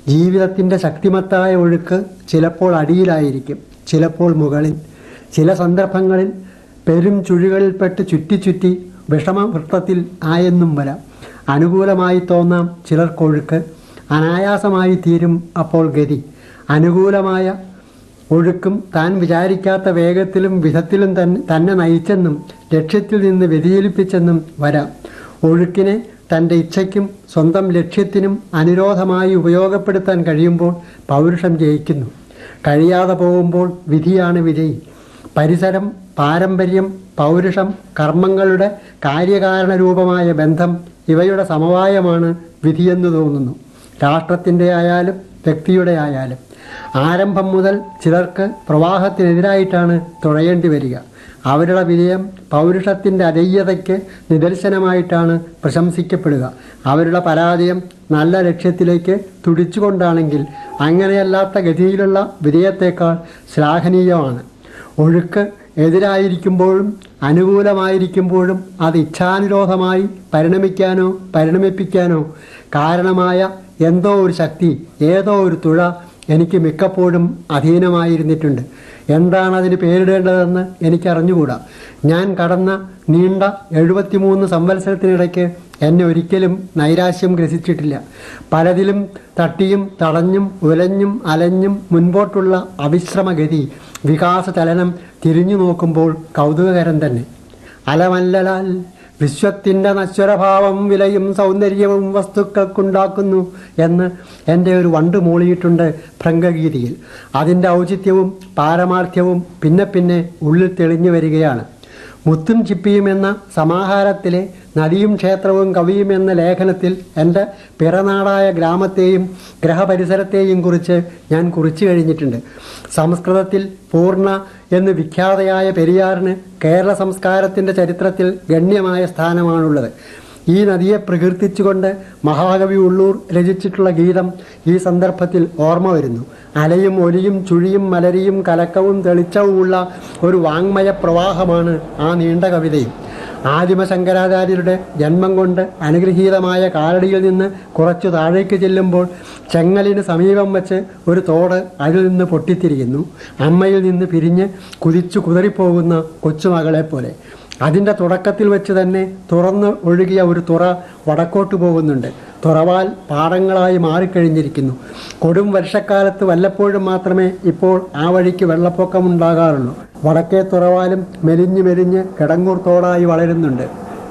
ജീവിതത്തിൻ്റെ ശക്തിമത്തായ ഒഴുക്ക് ചിലപ്പോൾ അടിയിലായിരിക്കും ചിലപ്പോൾ മുകളിൽ ചില സന്ദർഭങ്ങളിൽ പെരും ചുഴികളിൽപ്പെട്ട് ചുറ്റി ചുറ്റി വിഷമവൃത്തത്തിൽ ആയെന്നും വരാം അനുകൂലമായി തോന്നാം ചിലർക്കൊഴുക്ക് അനായാസമായി തീരും അപ്പോൾ ഗതി അനുകൂലമായ ഒഴുക്കും താൻ വിചാരിക്കാത്ത വേഗത്തിലും വിധത്തിലും തന്നെ തന്നെ നയിച്ചെന്നും ലക്ഷ്യത്തിൽ നിന്ന് വ്യതിചലിപ്പിച്ചെന്നും വരാം ഒഴുക്കിനെ തൻ്റെ ഇച്ഛയ്ക്കും സ്വന്തം ലക്ഷ്യത്തിനും അനുരോധമായി ഉപയോഗപ്പെടുത്താൻ കഴിയുമ്പോൾ പൗരുഷം ജയിക്കുന്നു കഴിയാതെ പോകുമ്പോൾ വിധിയാണ് വിജയി പരിസരം പാരമ്പര്യം പൗരുഷം കർമ്മങ്ങളുടെ കാര്യകാരണ രൂപമായ ബന്ധം ഇവയുടെ സമവായമാണ് വിധിയെന്ന് തോന്നുന്നു രാഷ്ട്രത്തിൻ്റെ ആയാലും വ്യക്തിയുടെ ആയാലും ആരംഭം മുതൽ ചിലർക്ക് പ്രവാഹത്തിനെതിരായിട്ടാണ് തുഴയേണ്ടി വരിക അവരുടെ വിജയം പൗരുഷത്തിൻ്റെ അജയ്യതയ്ക്ക് നിദർശനമായിട്ടാണ് പ്രശംസിക്കപ്പെടുക അവരുടെ പരാജയം നല്ല ലക്ഷ്യത്തിലേക്ക് തുടിച്ചുകൊണ്ടാണെങ്കിൽ അങ്ങനെയല്ലാത്ത ഗതിയിലുള്ള വിജയത്തേക്കാൾ ശ്ലാഘനീയമാണ് ഒഴുക്ക് എതിരായിരിക്കുമ്പോഴും അനുകൂലമായിരിക്കുമ്പോഴും അത് ഇച്ഛാനുരോധമായി പരിണമിക്കാനോ പരിണമിപ്പിക്കാനോ കാരണമായ എന്തോ ഒരു ശക്തി ഏതോ ഒരു തുഴ എനിക്ക് മിക്കപ്പോഴും അധീനമായിരുന്നിട്ടുണ്ട് എന്താണ് അതിന് പേരിടേണ്ടതെന്ന് എനിക്കറിഞ്ഞുകൂടാ ഞാൻ കടന്ന നീണ്ട എഴുപത്തിമൂന്ന് സംവത്സരത്തിനിടയ്ക്ക് എന്നെ ഒരിക്കലും നൈരാശ്യം ഗ്രസിച്ചിട്ടില്ല പലതിലും തട്ടിയും തടഞ്ഞും ഉലഞ്ഞും അലഞ്ഞും മുൻപോട്ടുള്ള അവിശ്രമഗതി വികാസ ചലനം തിരിഞ്ഞു നോക്കുമ്പോൾ കൗതുകകരം തന്നെ അലമല്ലലാൽ വിശ്വത്തിൻ്റെ നശ്വരഭാവം വിലയും സൗന്ദര്യവും വസ്തുക്കൾക്കുണ്ടാക്കുന്നു എന്ന് എൻ്റെ ഒരു വണ്ട് മൂളിയിട്ടുണ്ട് ഭ്രംഗഗീതിയിൽ അതിൻ്റെ ഔചിത്യവും പാരമാർത്ഥ്യവും പിന്നെ പിന്നെ ഉള്ളിൽ തെളിഞ്ഞു വരികയാണ് മുത്തും ചിപ്പിയും എന്ന സമാഹാരത്തിലെ നദിയും ക്ഷേത്രവും കവിയും എന്ന ലേഖനത്തിൽ എൻ്റെ പിറനാടായ ഗ്രാമത്തെയും ഗ്രഹപരിസരത്തെയും കുറിച്ച് ഞാൻ കുറിച്ചു കഴിഞ്ഞിട്ടുണ്ട് സംസ്കൃതത്തിൽ പൂർണ്ണ എന്ന് വിഖ്യാതയായ പെരിയാറിന് കേരള സംസ്കാരത്തിൻ്റെ ചരിത്രത്തിൽ ഗണ്യമായ സ്ഥാനമാണുള്ളത് ഈ നദിയെ പ്രകീർത്തിച്ചുകൊണ്ട് മഹാകവി ഉള്ളൂർ രചിച്ചിട്ടുള്ള ഗീതം ഈ സന്ദർഭത്തിൽ ഓർമ്മ വരുന്നു അലയും ഒലിയും ചുഴിയും മലരിയും കലക്കവും തെളിച്ചവുമുള്ള ഒരു വാങ്മയ പ്രവാഹമാണ് ആ നീണ്ട കവിതയും ആദിമശങ്കരാചാര്യരുടെ ജന്മം കൊണ്ട് അനുഗ്രഹീതമായ കാലടിയിൽ നിന്ന് കുറച്ചു താഴേക്ക് ചെല്ലുമ്പോൾ ചെങ്ങലിന് സമീപം വെച്ച് ഒരു തോട് അതിൽ നിന്ന് പൊട്ടിത്തിരിക്കുന്നു അമ്മയിൽ നിന്ന് പിരിഞ്ഞ് കുതിച്ചു കുതറിപ്പോകുന്ന കൊച്ചുമകളെ പോലെ അതിൻ്റെ തുടക്കത്തിൽ വെച്ച് തന്നെ തുറന്ന് ഒഴുകിയ ഒരു തുറ വടക്കോട്ട് പോകുന്നുണ്ട് തുറവാൽ പാടങ്ങളായി മാറിക്കഴിഞ്ഞിരിക്കുന്നു കൊടും വർഷക്കാലത്ത് വല്ലപ്പോഴും മാത്രമേ ഇപ്പോൾ ആ വഴിക്ക് വെള്ളപ്പൊക്കമുണ്ടാകാറുള്ളൂ വടക്കേ തുറവാലും മെലിഞ്ഞ് മെലിഞ്ഞ് കിടങ്ങൂർ തോടായി വളരുന്നുണ്ട്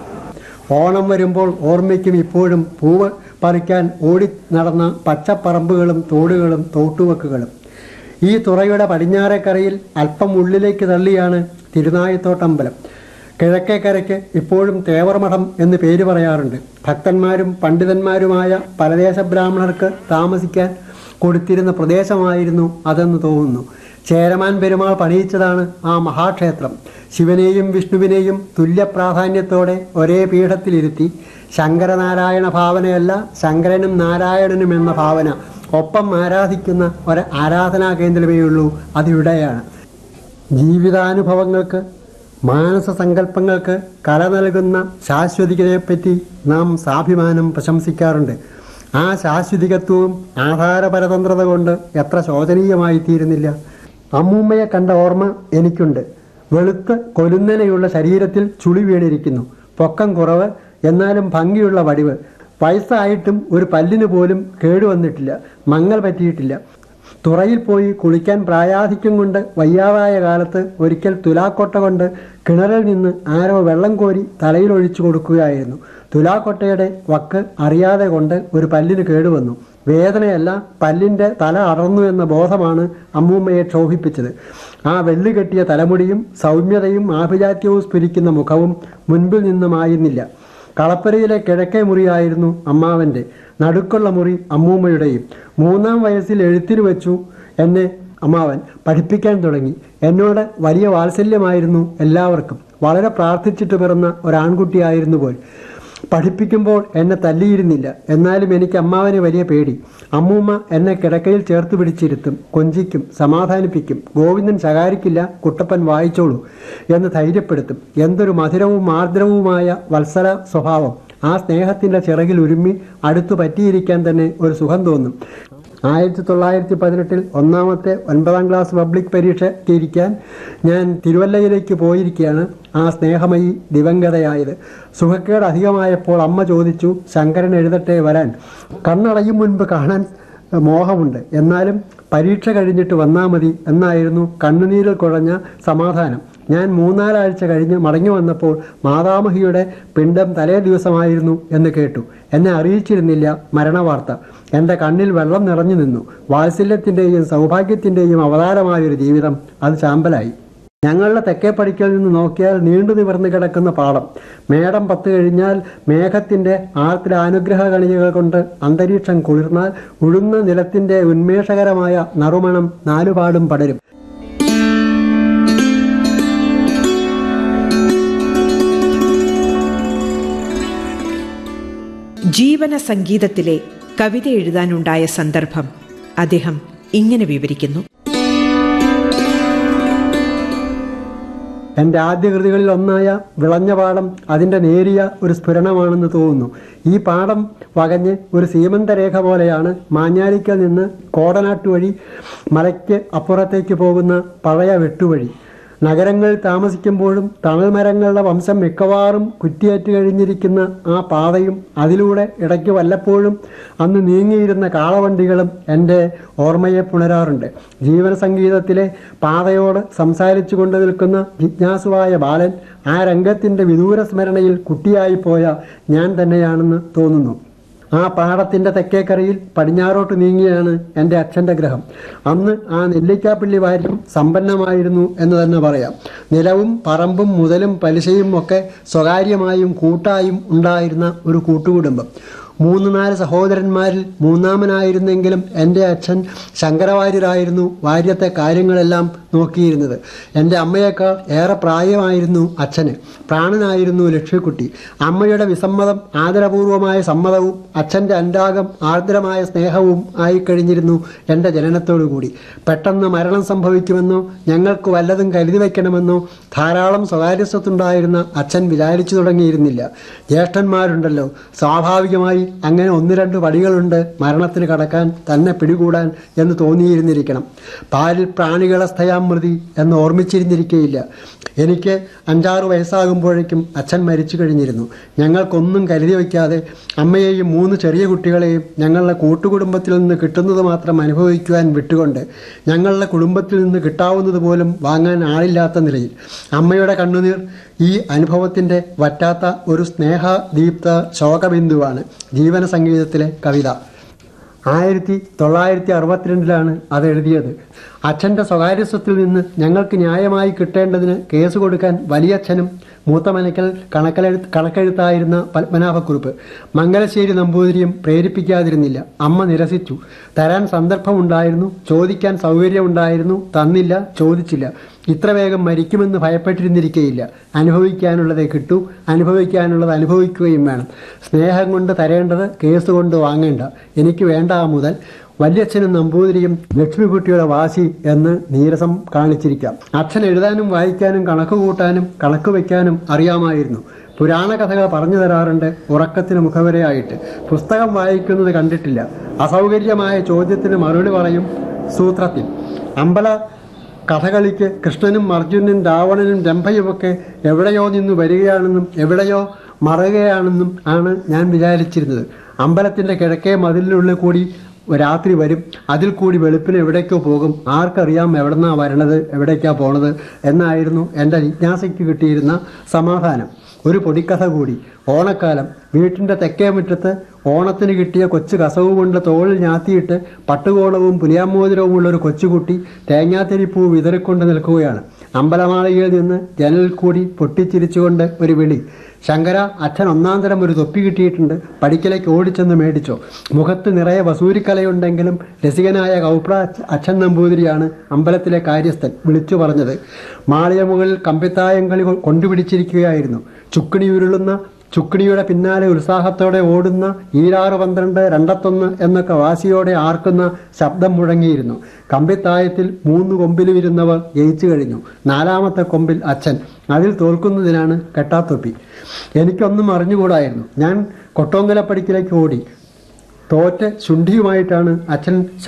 ഓണം വരുമ്പോൾ ഓർമ്മയ്ക്കും ഇപ്പോഴും പൂവ് പറിക്കാൻ ഓടി നടന്ന പച്ചപ്പറമ്പുകളും തോടുകളും തോട്ടുവക്കുകളും ഈ തുറയുടെ പടിഞ്ഞാറേക്കരയിൽ അല്പം ഉള്ളിലേക്ക് തള്ളിയാണ് തിരുനായത്തോട്ടമ്പലം കിഴക്കേക്കരയ്ക്ക് ഇപ്പോഴും തേവർമഠം എന്ന് പേര് പറയാറുണ്ട് ഭക്തന്മാരും പണ്ഡിതന്മാരുമായ പരദേശ ബ്രാഹ്മണർക്ക് താമസിക്കാൻ കൊടുത്തിരുന്ന പ്രദേശമായിരുന്നു അതെന്ന് തോന്നുന്നു ചേരമാൻ പെരുമാൾ പണിയിച്ചതാണ് ആ മഹാക്ഷേത്രം ശിവനെയും വിഷ്ണുവിനെയും തുല്യ പ്രാധാന്യത്തോടെ ഒരേ പീഠത്തിലിരുത്തി ശങ്കരനാരായണ ഭാവനയല്ല ശങ്കരനും നാരായണനും എന്ന ഭാവന ഒപ്പം ആരാധിക്കുന്ന ഒരു ആരാധനാ കേന്ദ്രമേ ഉള്ളൂ അതിവിടെയാണ് ജീവിതാനുഭവങ്ങൾക്ക് മാനസ സങ്കല്പങ്ങൾക്ക് കല നൽകുന്ന ശാശ്വതികതയെപ്പറ്റി നാം സാഭിമാനം പ്രശംസിക്കാറുണ്ട് ആ ശാശ്വതികത്വവും ആധാരപരതന്ത്രത കൊണ്ട് എത്ര ശോചനീയമായി തീരുന്നില്ല അമ്മൂമ്മയെ കണ്ട ഓർമ്മ എനിക്കുണ്ട് വെളുത്ത് കൊലുന്നനെയുള്ള ശരീരത്തിൽ ചുളി വീണിരിക്കുന്നു പൊക്കം കുറവ് എന്നാലും ഭംഗിയുള്ള വടിവ് വയസ്സായിട്ടും ഒരു പല്ലിന് പോലും കേടുവന്നിട്ടില്ല മങ്ങൽ പറ്റിയിട്ടില്ല തുറയിൽ പോയി കുളിക്കാൻ പ്രായാധിക്യം കൊണ്ട് വയ്യാതായ കാലത്ത് ഒരിക്കൽ തുലാക്കൊട്ട കൊണ്ട് കിണറിൽ നിന്ന് ആരോ വെള്ളം കോരി തലയിൽ ഒഴിച്ചു കൊടുക്കുകയായിരുന്നു തുലാക്കൊട്ടയുടെ വക്ക് അറിയാതെ കൊണ്ട് ഒരു പല്ലിന് കേടുവന്നു വേദനയല്ല പല്ലിൻ്റെ തല അടർന്നു എന്ന ബോധമാണ് അമ്മൂമ്മയെ ക്ഷോഭിപ്പിച്ചത് ആ വെള്ളി കെട്ടിയ തലമുടിയും സൗമ്യതയും ആഭിജാത്യവും സ്ഫുരിക്കുന്ന മുഖവും മുൻപിൽ നിന്നുമായിരുന്നില്ല കളപ്പരയിലെ കിഴക്കേ മുറിയായിരുന്നു അമ്മാവൻ്റെ നടുക്കുള്ള മുറി അമ്മൂമ്മയുടെയും മൂന്നാം വയസ്സിൽ എഴുത്തിന് വെച്ചു എന്നെ അമ്മാവൻ പഠിപ്പിക്കാൻ തുടങ്ങി എന്നോട് വലിയ വാത്സല്യമായിരുന്നു എല്ലാവർക്കും വളരെ പ്രാർത്ഥിച്ചിട്ട് പിറന്ന ഒരാൺകുട്ടിയായിരുന്നു പോൽ പഠിപ്പിക്കുമ്പോൾ എന്നെ തല്ലിയിരുന്നില്ല എന്നാലും എനിക്ക് അമ്മാവന് വലിയ പേടി അമ്മൂമ്മ എന്നെ കിടക്കയിൽ ചേർത്ത് പിടിച്ചിരുത്തും കൊഞ്ചിക്കും സമാധാനിപ്പിക്കും ഗോവിന്ദൻ ശകാരിക്കില്ല കുട്ടപ്പൻ വായിച്ചോളൂ എന്ന് ധൈര്യപ്പെടുത്തും എന്തൊരു മധുരവും ആർദ്രവുമായ വത്സല സ്വഭാവം ആ സ്നേഹത്തിൻ്റെ ചിറകിൽ ഉരുമ്മി അടുത്തു പറ്റിയിരിക്കാൻ തന്നെ ഒരു സുഖം തോന്നും ആയിരത്തി തൊള്ളായിരത്തി പതിനെട്ടിൽ ഒന്നാമത്തെ ഒൻപതാം ക്ലാസ് പബ്ലിക് പരീക്ഷ എത്തിയിരിക്കാൻ ഞാൻ തിരുവല്ലയിലേക്ക് പോയിരിക്കുകയാണ് ആ സ്നേഹമയി ദിവംഗതയായത് സുഖക്കേട് അധികമായപ്പോൾ അമ്മ ചോദിച്ചു ശങ്കരൻ എഴുതട്ടെ വരാൻ കണ്ണടയും മുൻപ് കാണാൻ മോഹമുണ്ട് എന്നാലും പരീക്ഷ കഴിഞ്ഞിട്ട് വന്നാൽ മതി എന്നായിരുന്നു കണ്ണുനീരിൽ കുഴഞ്ഞ സമാധാനം ഞാൻ മൂന്നാലാഴ്ച കഴിഞ്ഞ് മടങ്ങി വന്നപ്പോൾ മാതാമഹിയുടെ പിണ്ടം തലേ ദിവസമായിരുന്നു എന്ന് കേട്ടു എന്നെ അറിയിച്ചിരുന്നില്ല മരണവാർത്ത എൻ്റെ കണ്ണിൽ വെള്ളം നിറഞ്ഞു നിന്നു വാത്സല്യത്തിൻ്റെയും സൗഭാഗ്യത്തിൻ്റെയും അവതാരമായൊരു ജീവിതം അത് ചാമ്പലായി ഞങ്ങളുടെ തെക്കേ പടിക്കൽ നിന്ന് നോക്കിയാൽ നീണ്ടു നിവർന്നു കിടക്കുന്ന പാടം മേടം പത്ത് കഴിഞ്ഞാൽ മേഘത്തിന്റെ ആർത്തിലെ അനുഗ്രഹ കണികകൾ കൊണ്ട് അന്തരീക്ഷം കുളിർന്നാൽ ഉഴുന്ന നിലത്തിന്റെ ഉന്മേഷകരമായ നറുമണം നാലുപാടും പടരും ജീവന സംഗീതത്തിലെ കവിത എഴുതാനുണ്ടായ സന്ദർഭം അദ്ദേഹം ഇങ്ങനെ വിവരിക്കുന്നു എൻ്റെ ആദ്യ കൃതികളിൽ ഒന്നായ വിളഞ്ഞ പാടം അതിൻ്റെ നേരിയ ഒരു സ്ഫുരണമാണെന്ന് തോന്നുന്നു ഈ പാടം വകഞ്ഞ് ഒരു സീമന്തരേഖ പോലെയാണ് മാഞ്ഞാലിക്കൽ നിന്ന് കോടനാട്ട് വഴി മലയ്ക്ക് അപ്പുറത്തേക്ക് പോകുന്ന പഴയ വെട്ടുവഴി നഗരങ്ങളിൽ താമസിക്കുമ്പോഴും തണൽ മരങ്ങളുടെ വംശം മിക്കവാറും കുറ്റിയേറ്റ് കഴിഞ്ഞിരിക്കുന്ന ആ പാതയും അതിലൂടെ ഇടയ്ക്ക് വല്ലപ്പോഴും അന്ന് നീങ്ങിയിരുന്ന കാളവണ്ടികളും എൻ്റെ ഓർമ്മയെ പുണരാറുണ്ട് ജീവന സംഗീതത്തിലെ പാതയോട് സംസാരിച്ചു കൊണ്ട് നിൽക്കുന്ന ജിജ്ഞാസുവായ ബാലൻ ആ രംഗത്തിൻ്റെ വിദൂര സ്മരണയിൽ കുട്ടിയായി പോയ ഞാൻ തന്നെയാണെന്ന് തോന്നുന്നു ആ പാടത്തിന്റെ തെക്കേക്കരയിൽ പടിഞ്ഞാറോട്ട് നീങ്ങിയാണ് എൻ്റെ അച്ഛൻ്റെ ഗ്രഹം അന്ന് ആ നെല്ലിക്കാപ്പള്ളി വാര്യം സമ്പന്നമായിരുന്നു എന്ന് തന്നെ പറയാം നിലവും പറമ്പും മുതലും പലിശയും ഒക്കെ സ്വകാര്യമായും കൂട്ടായും ഉണ്ടായിരുന്ന ഒരു കൂട്ടുകുടുംബം മൂന്ന് നാല് സഹോദരന്മാരിൽ മൂന്നാമനായിരുന്നെങ്കിലും എൻ്റെ അച്ഛൻ ശങ്കരവാര്യരായിരുന്നു വാര്യത്തെ കാര്യങ്ങളെല്ലാം നോക്കിയിരുന്നത് എൻ്റെ അമ്മയേക്കാൾ ഏറെ പ്രായമായിരുന്നു അച്ഛന് പ്രാണനായിരുന്നു ലക്ഷ്യക്കുട്ടി അമ്മയുടെ വിസമ്മതം ആദരപൂർവമായ സമ്മതവും അച്ഛൻ്റെ അനുരാഗം ആർദ്രമായ സ്നേഹവും ആയിക്കഴിഞ്ഞിരുന്നു എൻ്റെ ജനനത്തോടുകൂടി പെട്ടെന്ന് മരണം സംഭവിക്കുമെന്നോ ഞങ്ങൾക്ക് വല്ലതും കരുതി വയ്ക്കണമെന്നോ ധാരാളം സ്വകാര്യസ്വത്തുണ്ടായിരുന്ന അച്ഛൻ വിചാരിച്ചു തുടങ്ങിയിരുന്നില്ല ജ്യേഷ്ഠന്മാരുണ്ടല്ലോ സ്വാഭാവികമായി അങ്ങനെ ഒന്ന് രണ്ട് വടികളുണ്ട് മരണത്തിന് കടക്കാൻ തന്നെ പിടികൂടാൻ എന്ന് തോന്നിയിരുന്നിരിക്കണം പാലിൽ പ്രാണികളെ സ്ഥയാമൃതി എന്ന് ഓർമ്മിച്ചിരുന്നിരിക്കുകയില്ല എനിക്ക് അഞ്ചാറ് വയസ്സാകുമ്പോഴേക്കും അച്ഛൻ മരിച്ചു കഴിഞ്ഞിരുന്നു ഞങ്ങൾക്കൊന്നും കരുതി വയ്ക്കാതെ അമ്മയെയും മൂന്ന് ചെറിയ കുട്ടികളെയും ഞങ്ങളുടെ കൂട്ടുകുടുംബത്തിൽ നിന്ന് കിട്ടുന്നത് മാത്രം അനുഭവിക്കുവാൻ വിട്ടുകൊണ്ട് ഞങ്ങളുടെ കുടുംബത്തിൽ നിന്ന് കിട്ടാവുന്നത് പോലും വാങ്ങാൻ ആളില്ലാത്ത നിലയിൽ അമ്മയുടെ കണ്ണുനീർ ഈ അനുഭവത്തിൻ്റെ വറ്റാത്ത ഒരു സ്നേഹദീപ്ത ശോകബിന്ദുവാണ് ജീവന സംഗീതത്തിലെ കവിത ആയിരത്തി തൊള്ളായിരത്തി അറുപത്തിരണ്ടിലാണ് അത് എഴുതിയത് അച്ഛൻ്റെ സ്വകാര്യ സ്വത്തിൽ നിന്ന് ഞങ്ങൾക്ക് ന്യായമായി കിട്ടേണ്ടതിന് കേസ് കൊടുക്കാൻ വലിയച്ഛനും മൂത്തമനക്കൽ കണക്കെഴുത്ത് കണക്കെഴുത്തായിരുന്ന പത്മനാഭക്കുറിപ്പ് മംഗലശ്ശേരി നമ്പൂതിരിയും പ്രേരിപ്പിക്കാതിരുന്നില്ല അമ്മ നിരസിച്ചു തരാൻ സന്ദർഭമുണ്ടായിരുന്നു ചോദിക്കാൻ സൗകര്യമുണ്ടായിരുന്നു തന്നില്ല ചോദിച്ചില്ല ഇത്ര വേഗം മരിക്കുമെന്ന് ഭയപ്പെട്ടിരുന്നിരിക്കയില്ല അനുഭവിക്കാനുള്ളതേ കിട്ടൂ അനുഭവിക്കാനുള്ളത് അനുഭവിക്കുകയും വേണം സ്നേഹം കൊണ്ട് തരേണ്ടത് കേസ് കൊണ്ട് വാങ്ങേണ്ട എനിക്ക് വേണ്ട ആ മുതൽ വല്യച്ഛനും നമ്പൂതിരിയും ലക്ഷ്മിക്കുട്ടിയുടെ വാശി എന്ന് നീരസം കാണിച്ചിരിക്കാം അച്ഛൻ എഴുതാനും വായിക്കാനും കണക്ക് കൂട്ടാനും കണക്ക് വയ്ക്കാനും അറിയാമായിരുന്നു പുരാണ കഥകൾ പറഞ്ഞു തരാറുണ്ട് ഉറക്കത്തിന് മുഖവരയായിട്ട് പുസ്തകം വായിക്കുന്നത് കണ്ടിട്ടില്ല അസൗകര്യമായ ചോദ്യത്തിന് മറുപടി പറയും സൂത്രത്തിൽ അമ്പല കഥകളിക്ക് കൃഷ്ണനും അർജുനനും രാവണനും രംഭയുമൊക്കെ എവിടെയോ നിന്ന് വരികയാണെന്നും എവിടെയോ മറയുകയാണെന്നും ആണ് ഞാൻ വിചാരിച്ചിരുന്നത് അമ്പലത്തിൻ്റെ കിഴക്കേ മതിലിനുള്ളിൽ കൂടി രാത്രി വരും അതിൽ കൂടി വെളുപ്പിന് എവിടേക്കോ പോകും ആർക്കറിയാം എവിടെന്നാ വരണത് എവിടേക്കാ പോണത് എന്നായിരുന്നു എൻ്റെ ജിജ്ഞാസയ്ക്ക് കിട്ടിയിരുന്ന സമാധാനം ഒരു പൊടിക്കഥ കൂടി ഓണക്കാലം വീട്ടിൻ്റെ തെക്കേ മുറ്റത്ത് ഓണത്തിന് കിട്ടിയ കൊച്ചു കസവ് കൊണ്ട് തോളിൽ ഞാത്തിയിട്ട് പട്ടുകോണവും പുലിയാമോതിരവും ഉള്ള ഒരു കൊച്ചുകുട്ടി തേങ്ങാത്തിരിപ്പൂ വിതറിക്കൊണ്ട് നിൽക്കുകയാണ് അമ്പലമാളികയിൽ നിന്ന് ജനലിൽ കൂടി പൊട്ടിച്ചിരിച്ചുകൊണ്ട് ഒരു വിളി ശങ്കര അച്ഛൻ ഒന്നാം തരം ഒരു തൊപ്പി കിട്ടിയിട്ടുണ്ട് പടിക്കലേക്ക് ഓടിച്ചെന്ന് മേടിച്ചോ മുഖത്ത് നിറയെ വസൂരിക്കലയുണ്ടെങ്കിലും രസികനായ കൗപ്ര അച്ഛൻ നമ്പൂതിരിയാണ് അമ്പലത്തിലെ കാര്യസ്ഥൻ വിളിച്ചു പറഞ്ഞത് മാളിയ മുകളിൽ കമ്പിത്തായം കളി കൊണ്ടുപിടിച്ചിരിക്കുകയായിരുന്നു ചുക്കിണി ഉരുളുന്ന ചുക്കിണിയുടെ പിന്നാലെ ഉത്സാഹത്തോടെ ഓടുന്ന ഈരാറ് പന്ത്രണ്ട് രണ്ടത്തൊന്ന് എന്നൊക്കെ വാശിയോടെ ആർക്കുന്ന ശബ്ദം മുഴങ്ങിയിരുന്നു കമ്പിത്തായത്തിൽ മൂന്ന് കൊമ്പിലും ഇരുന്നവർ ജയിച്ചു കഴിഞ്ഞു നാലാമത്തെ കൊമ്പിൽ അച്ഛൻ അതിൽ തോൽക്കുന്നതിനാണ് കെട്ടാത്തൊപ്പി എനിക്കൊന്നും അറിഞ്ഞുകൂടായിരുന്നു ഞാൻ കൊട്ടോങ്കലപ്പടിക്കിലേക്ക് ഓടി തോറ്റ് ശുണ്ഠിയുമായിട്ടാണ് അച്ഛൻ